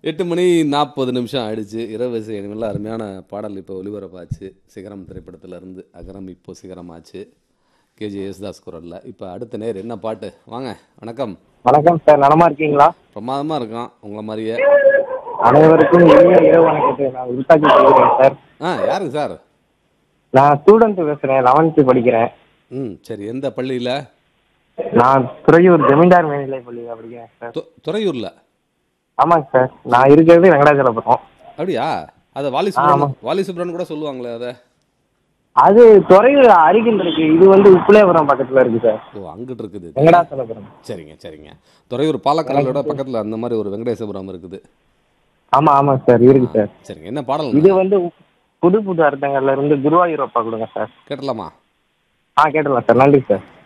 எட்டு மணி நாற்பது நிமிஷம் ஆயிடுச்சு இரவு இனிமேல் அருமையான பாடல் இப்போ ஒளிபரப்பாச்சு சிகரம் திரைப்படத்துல இருந்து அகரம் இப்போ சிகரமாச்சு கேஜி யேசுதாஸ் குரலில் இப்போ அடுத்த நேர் என்ன பாட்டு வாங்க வணக்கம் வணக்கம் சார் நலமா இருக்கீங்களா பிரமாதமாக இருக்கான் உங்களை மாதிரியே அனைவருக்கும் இனிய இரவு வணக்கத்தை நான் உருத்தாக்கி பேசுகிறேன் சார் ஆ யாருங்க சார் நான் ஸ்டூடெண்ட் பேசுறேன் லெவன்த்து படிக்கிறேன் ம் சரி எந்த பள்ளியில் நான் துறையூர் ஜமீன்தார் மேல்நிலை பள்ளியில் படிக்கிறேன் சார் துறையூரில் ஆமாங்க சார் நான் இருக்கிறது வெங்கடாச்சலபுரம் அப்படியா அதை வாலி சுப்ரன் வாலி சுப்ரன் கூட சொல்லுவாங்களே அதை அது துறையூர் அருகில் இருக்கு இது வந்து உப்புலேபுரம் பக்கத்துல இருக்கு சார் ஓ அங்கிட்டு இருக்குது வெங்கடாச்சலபுரம் சரிங்க சரிங்க துறையூர் பாலக்கடலோட பக்கத்தில் அந்த மாதிரி ஒரு வெங்கடேசபுரம் இருக்குது ஆமா ஆமாங்க சார் இருக்கு சார் சரிங்க என்ன பாடல் இது வந்து புது புது அர்த்தங்கள்ல இருந்து குருவாயூரப்பா கொடுங்க சார் கேட்டலாமா ஆ கேட்டலாம் சார் நன்றி சார்